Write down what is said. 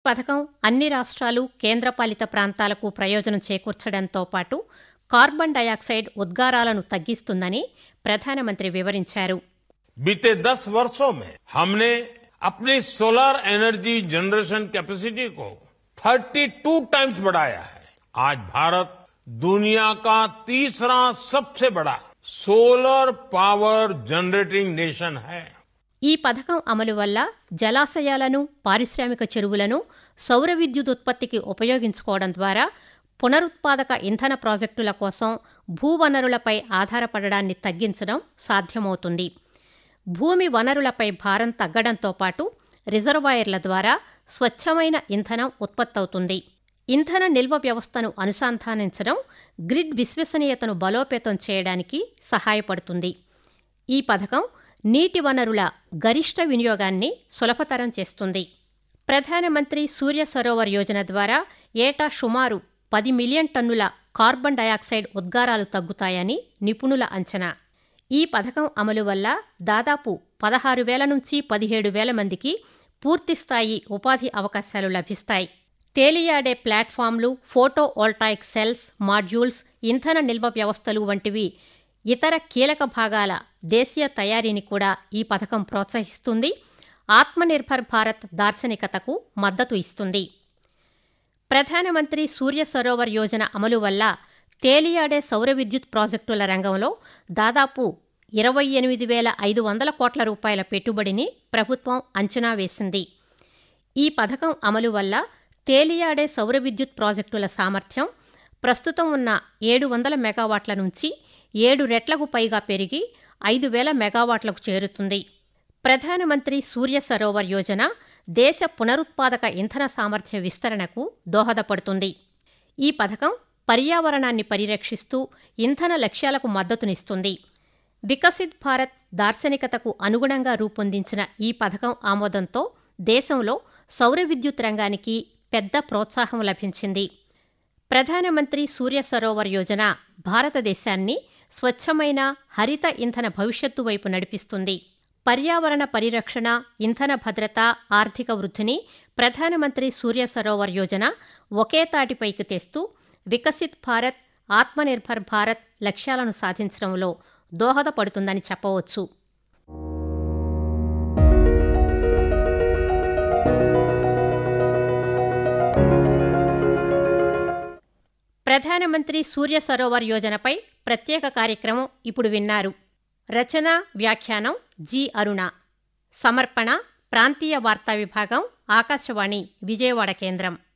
పథకం అన్ని రాష్ట్రాలు కేంద్రపాలిత ప్రాంతాలకు ప్రయోజనం చేకూర్చడంతో పాటు కార్బన్ డయాక్సైడ్ ఉద్గారాలను తగ్గిస్తుందని ప్రధానమంత్రి వివరించారు बीते दस वर्षों में हमने अपनी सोलर एनर्जी जनरेशन कैपेसिटी को 32 टाइम्स बढ़ाया है आज भारत दुनिया का तीसरा सबसे बड़ा सोलर पावर जनरेटिंग नेशन है ఈ పథకం అమలు వల్ల జలాశయాలను పారిశ్రామిక చెరువులను సౌర విద్యుత్ ఉత్పత్తికి ఉపయోగించుకోవడం ద్వారా పునరుత్పాదక ఇంధన ప్రాజెక్టుల కోసం భూవనరులపై ఆధారపడడాన్ని తగ్గించడం సాధ్యమవుతుంది భూమి వనరులపై భారం తగ్గడంతో పాటు రిజర్వాయర్ల ద్వారా స్వచ్ఛమైన ఇంధనం ఉత్పత్తవుతుంది ఇంధన నిల్వ వ్యవస్థను అనుసంధానించడం గ్రిడ్ విశ్వసనీయతను బలోపేతం చేయడానికి సహాయపడుతుంది ఈ పథకం నీటి వనరుల గరిష్ట వినియోగాన్ని సులభతరం చేస్తుంది ప్రధానమంత్రి సూర్య సరోవర్ యోజన ద్వారా ఏటా సుమారు పది మిలియన్ టన్నుల కార్బన్ డయాక్సైడ్ ఉద్గారాలు తగ్గుతాయని నిపుణుల అంచనా ఈ పథకం అమలు వల్ల దాదాపు పదహారు వేల నుంచి పదిహేడు వేల మందికి పూర్తిస్థాయి ఉపాధి అవకాశాలు లభిస్తాయి తేలియాడే ప్లాట్ఫామ్లు ఫోటో వోల్టాయిక్ సెల్స్ మాడ్యూల్స్ ఇంధన నిల్వ వ్యవస్థలు వంటివి ఇతర కీలక భాగాల దేశీయ తయారీని కూడా ఈ పథకం ప్రోత్సహిస్తుంది ఆత్మనిర్భర్ భారత్ దార్శనికతకు మద్దతు ఇస్తుంది ప్రధానమంత్రి సూర్య సరోవర్ యోజన అమలు వల్ల తేలియాడే సౌర విద్యుత్ ప్రాజెక్టుల రంగంలో దాదాపు ఇరవై ఎనిమిది వేల ఐదు వందల కోట్ల రూపాయల పెట్టుబడిని ప్రభుత్వం అంచనా వేసింది ఈ పథకం అమలు వల్ల తేలియాడే సౌర విద్యుత్ ప్రాజెక్టుల సామర్థ్యం ప్రస్తుతం ఉన్న ఏడు వందల మెగావాట్ల నుంచి ఏడు రెట్లకు పైగా పెరిగి ఐదు వేల మెగావాట్లకు చేరుతుంది ప్రధానమంత్రి సూర్య సరోవర్ యోజన దేశ పునరుత్పాదక ఇంధన సామర్థ్య విస్తరణకు దోహదపడుతుంది ఈ పథకం పర్యావరణాన్ని పరిరక్షిస్తూ ఇంధన లక్ష్యాలకు మద్దతునిస్తుంది వికసిత్ భారత్ దార్శనికతకు అనుగుణంగా రూపొందించిన ఈ పథకం ఆమోదంతో దేశంలో సౌర విద్యుత్ రంగానికి పెద్ద ప్రోత్సాహం లభించింది ప్రధానమంత్రి సూర్య సరోవర్ యోజన భారతదేశాన్ని స్వచ్ఛమైన హరిత ఇంధన భవిష్యత్తు వైపు నడిపిస్తుంది పర్యావరణ పరిరక్షణ ఇంధన భద్రత ఆర్థిక వృద్ధిని ప్రధానమంత్రి సూర్య సరోవర్ యోజన ఒకే తాటిపైకి తెస్తూ వికసిత్ భారత్ ఆత్మనిర్భర్ భారత్ లక్ష్యాలను సాధించడంలో దోహదపడుతుందని చెప్పవచ్చు ప్రధానమంత్రి సూర్య సరోవర్ యోజనపై ప్రత్యేక కార్యక్రమం ఇప్పుడు విన్నారు రచన వ్యాఖ్యానం జి అరుణ సమర్పణ ప్రాంతీయ వార్తా విభాగం ఆకాశవాణి విజయవాడ కేంద్రం